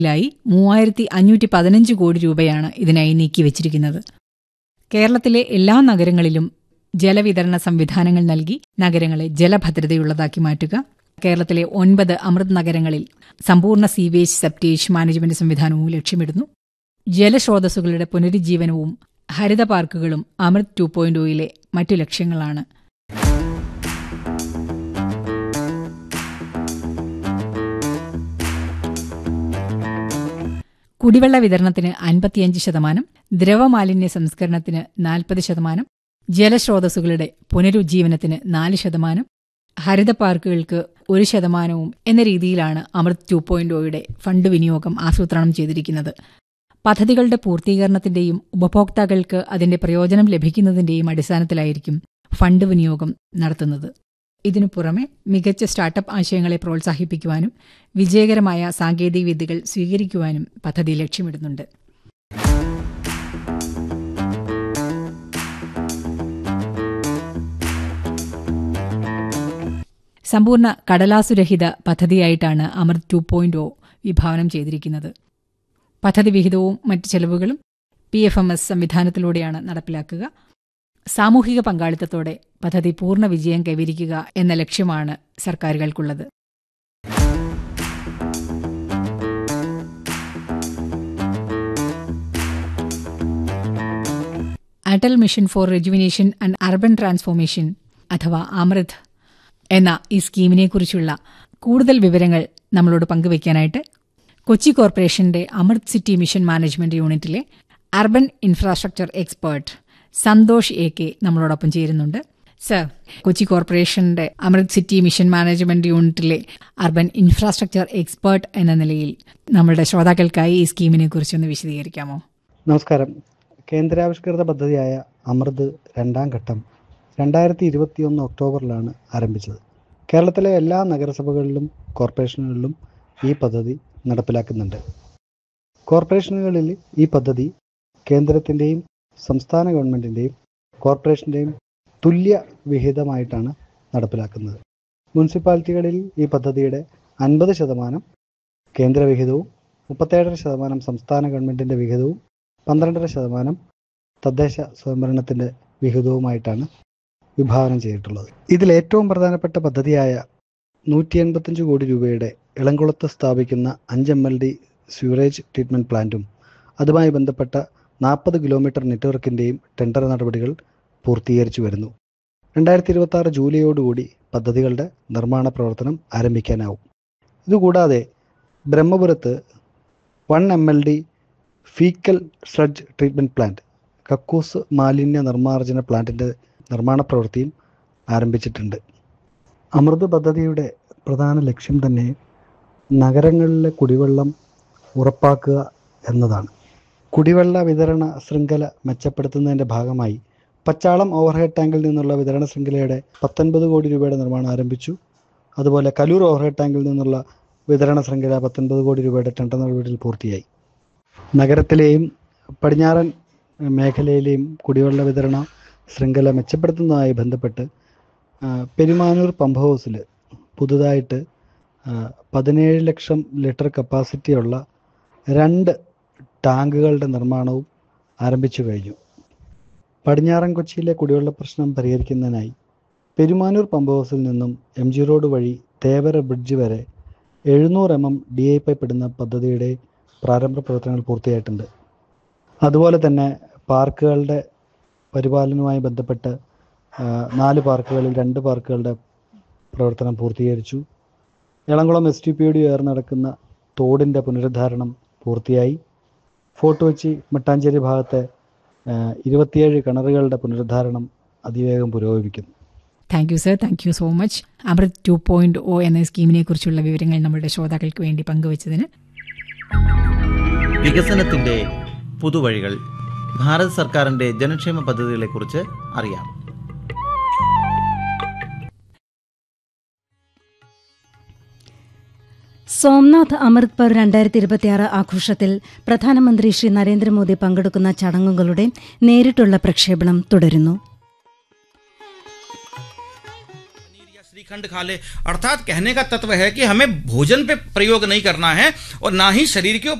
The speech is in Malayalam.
ലായി മൂവായിരത്തി അഞ്ഞൂറ്റി പതിനഞ്ച് കോടി രൂപയാണ് ഇതിനായി നീക്കിവച്ചിരിക്കുന്നത് കേരളത്തിലെ എല്ലാ നഗരങ്ങളിലും ജലവിതരണ സംവിധാനങ്ങൾ നൽകി നഗരങ്ങളെ ജലഭദ്രതയുള്ളതാക്കി മാറ്റുക കേരളത്തിലെ ഒൻപത് അമൃത് നഗരങ്ങളിൽ സമ്പൂർണ്ണ സീവേജ് സെപ്റ്റേജ് മാനേജ്മെന്റ് സംവിധാനവും ലക്ഷ്യമിടുന്നു ജലസ്രോതസ്സുകളുടെ പുനരുജ്ജീവനവും ഹരിത പാർക്കുകളും അമൃത് ടു പോയിന്റ് ഒയിലെ മറ്റു ലക്ഷ്യങ്ങളാണ് കുടിവെള്ള വിതരണത്തിന് അൻപത്തിയഞ്ച് ശതമാനം ദ്രവമാലിന്യ സംസ്കരണത്തിന് നാൽപ്പത് ശതമാനം ജലസ്രോതസ്സുകളുടെ പുനരുജ്ജീവനത്തിന് നാല് ശതമാനം ഹരിത പാർക്കുകൾക്ക് ഒരു ശതമാനവും എന്ന രീതിയിലാണ് അമൃത് ടു പോയിന്റ് ഒയുടെ ഫണ്ട് വിനിയോഗം ആസൂത്രണം ചെയ്തിരിക്കുന്നത് പദ്ധതികളുടെ പൂർത്തീകരണത്തിന്റെയും ഉപഭോക്താക്കൾക്ക് അതിന്റെ പ്രയോജനം ലഭിക്കുന്നതിന്റെയും അടിസ്ഥാനത്തിലായിരിക്കും ഫണ്ട് വിനിയോഗം നടത്തുന്നത് ഇതിനു പുറമെ മികച്ച സ്റ്റാർട്ടപ്പ് ആശയങ്ങളെ പ്രോത്സാഹിപ്പിക്കുവാനും വിജയകരമായ സാങ്കേതിക വിദ്യകൾ സ്വീകരിക്കുവാനും പദ്ധതി ലക്ഷ്യമിടുന്നുണ്ട് സമ്പൂർണ്ണ കടലാസുരഹിത പദ്ധതിയായിട്ടാണ് അമൃത് ടു പോയിന്റ് ഒ വിഭാവനം ചെയ്തിരിക്കുന്നത് പദ്ധതി വിഹിതവും മറ്റ് ചെലവുകളും പി എഫ് എം എസ് സംവിധാനത്തിലൂടെയാണ് നടപ്പിലാക്കുക സാമൂഹിക പങ്കാളിത്തത്തോടെ പദ്ധതി പൂർണ്ണ വിജയം കൈവരിക്കുക എന്ന ലക്ഷ്യമാണ് സർക്കാരുകൾക്കുള്ളത് Atal mission for rejuvenation and urban transformation അഥവാ അമൃത് എന്ന ഈ സ്കീമിനെക്കുറിച്ചുള്ള കൂടുതൽ വിവരങ്ങൾ നമ്മളോട് പങ്കുവയ്ക്കാനായിട്ട് കൊച്ചി കോർപ്പറേഷന്റെ അമൃത് സിറ്റി മിഷൻ മാനേജ്മെന്റ് യൂണിറ്റിലെ urban infrastructure expert Santhosh A K നമ്മളോടൊപ്പം ചേരുന്നുണ്ട് സർ കൊച്ചി കോർപ്പറേഷന്റെ അമൃത് സിറ്റി മിഷൻ മാനേജ്മെന്റ് യൂണിറ്റിലെ അർബൻ ഇൻഫ്രാസ്ട്രക്ചർ എക്സ്പേർട്ട് എന്ന നിലയിൽ നമ്മളുടെ ശ്രോതാക്കൾക്കായി ഈ സ്കീമിനെ കുറിച്ചൊന്ന് വിശദീകരിക്കാമോ നമസ്കാരം കേന്ദ്രാവിഷ്കൃത പദ്ധതിയായ അമൃത് രണ്ടാം ഘട്ടം രണ്ടായിരത്തി ഇരുപത്തിയൊന്ന് ഒക്ടോബറിലാണ് ആരംഭിച്ചത് കേരളത്തിലെ എല്ലാ നഗരസഭകളിലും കോർപ്പറേഷനുകളിലും ഈ പദ്ധതി നടപ്പിലാക്കുന്നുണ്ട് കോർപ്പറേഷനുകളിൽ ഈ പദ്ധതി കേന്ദ്രത്തിൻ്റെയും സംസ്ഥാന ഗവൺമെൻറ്റിൻ്റെയും കോർപ്പറേഷൻ്റെയും തുല്യ വിഹിതമായിട്ടാണ് നടപ്പിലാക്കുന്നത് മുനിസിപ്പാലിറ്റികളിൽ ഈ പദ്ധതിയുടെ അൻപത് ശതമാനം കേന്ദ്ര വിഹിതവും മുപ്പത്തേഴര ശതമാനം സംസ്ഥാന ഗവൺമെൻറ്റിൻ്റെ വിഹിതവും പന്ത്രണ്ടര ശതമാനം തദ്ദേശ സ്വയംഭരണത്തിൻ്റെ വിഹിതവുമായിട്ടാണ് വിഭാവനം ചെയ്തിട്ടുള്ളത് ഇതിൽ ഏറ്റവും പ്രധാനപ്പെട്ട പദ്ധതിയായ നൂറ്റി എൺപത്തഞ്ച് കോടി രൂപയുടെ ഇളംകുളത്ത് സ്ഥാപിക്കുന്ന അഞ്ച് എം എൽ ഡി സ്യൂറേജ് ട്രീറ്റ്മെൻറ്റ് പ്ലാന്റും അതുമായി ബന്ധപ്പെട്ട നാൽപ്പത് കിലോമീറ്റർ നെറ്റ്വർക്കിൻ്റെയും ടെൻഡർ നടപടികൾ പൂർത്തീകരിച്ചു വരുന്നു രണ്ടായിരത്തി ഇരുപത്തി ആറ് ജൂലൈയോടുകൂടി പദ്ധതികളുടെ നിർമ്മാണ പ്രവർത്തനം ആരംഭിക്കാനാവും ഇതുകൂടാതെ ബ്രഹ്മപുരത്ത് one M L D faecal sludge treatment plant കക്കൂസ് മാലിന്യ നിർമ്മാർജ്ജന പ്ലാന്റിൻ്റെ നിർമ്മാണ പ്രവൃത്തിയും ആരംഭിച്ചിട്ടുണ്ട് അമൃത് പദ്ധതിയുടെ പ്രധാന ലക്ഷ്യം തന്നെ നഗരങ്ങളിലെ കുടിവെള്ളം ഉറപ്പാക്കുക എന്നതാണ് കുടിവെള്ള വിതരണ ശൃംഖല മെച്ചപ്പെടുത്തുന്നതിൻ്റെ ഭാഗമായി പച്ചാളം ഓവർഹെഡ് ടാങ്കിൽ നിന്നുള്ള വിതരണ ശൃംഖലയുടെ പത്തൊൻപത് കോടി രൂപയുടെ നിർമ്മാണം ആരംഭിച്ചു അതുപോലെ കലൂർ ഓവർഹെഡ് ടാങ്കിൽ നിന്നുള്ള വിതരണ ശൃംഖല പത്തൊൻപത് കോടി രൂപയുടെ ടെൻഡർ നടപടിയിൽ പൂർത്തിയായി നഗരത്തിലെയും പടിഞ്ഞാറൻ മേഖലയിലെയും കുടിവെള്ള വിതരണ ശൃംഖല മെച്ചപ്പെടുത്തുന്നതുമായി ബന്ധപ്പെട്ട് പെരുമാനൂർ പമ്പ് ഹൗസിൽ പുതുതായിട്ട് പതിനേഴ് ലക്ഷം ലിറ്റർ കപ്പാസിറ്റിയുള്ള രണ്ട് ടാങ്കുകളുടെ നിർമ്മാണവും ആരംഭിച്ചു കഴിഞ്ഞു പടിഞ്ഞാറൻ കൊച്ചിയിലെ കുടിവെള്ള പ്രശ്നം പരിഹരിക്കുന്നതിനായി പെരുമാനൂർ പമ്പ് ഹൗസിൽ നിന്നും എം ജി റോഡ് വഴി തേവര ബ്രിഡ്ജ് വരെ എഴുന്നൂറ് M M D I pipe ഇടുന്ന പദ്ധതിയുടെ പ്രാരംഭ പ്രവർത്തനങ്ങൾ പൂർത്തിയായിട്ടുണ്ട് അതുപോലെ തന്നെ പാർക്കുകളുടെ പരിപാലനവുമായി ബന്ധപ്പെട്ട് നാല് പാർക്കുകളിൽ രണ്ട് പാർക്കുകളുടെ പ്രവർത്തനം പൂർത്തീകരിച്ചു എളംകുളം എസ് ടി പിയോട് ചേർന്ന് നടക്കുന്ന തോടിൻ്റെ പുനരുദ്ധാരണം പൂർത്തിയായി ഫോർട്ട് കൊച്ചി മട്ടാഞ്ചേരി ഭാഗത്തെ ഇരുപത്തിയേഴ് കിണറുകളുടെ പുനരുദ്ധാരണം അതിവേഗം പുരോഗമിക്കുന്നു thank you sir thank you so much Amrut two point O എന്ന സ്കീമിനെ കുറിച്ചുള്ള വിവരങ്ങൾ നമ്മുടെ ശ്രോതാക്കൾക്ക് വേണ്ടി പങ്കുവച്ചതിന് വികസനത്തിന്റെ പുതുവഴികൾ ഭാരത് സർക്കാരിന്റെ ജനക്ഷേമ പദ്ധതികളെക്കുറിച്ച് അറിയാം സോംനാഥ് അമൃത് പർ രണ്ടായിരത്തി ഇരുപത്തിയാറ് ആഘോഷത്തിൽ പ്രധാനമന്ത്രി ശ്രീ നരേന്ദ്രമോദി പങ്കെടുക്കുന്ന ചടങ്ങുകളുടെ നേരിട്ടുള്ള പ്രക്ഷേപണം തുടരുന്നു खंड खा ले अर्थात कहने का तत्व है कि हमें भोजन पे प्रयोग नहीं करना है और ना ही शरीर के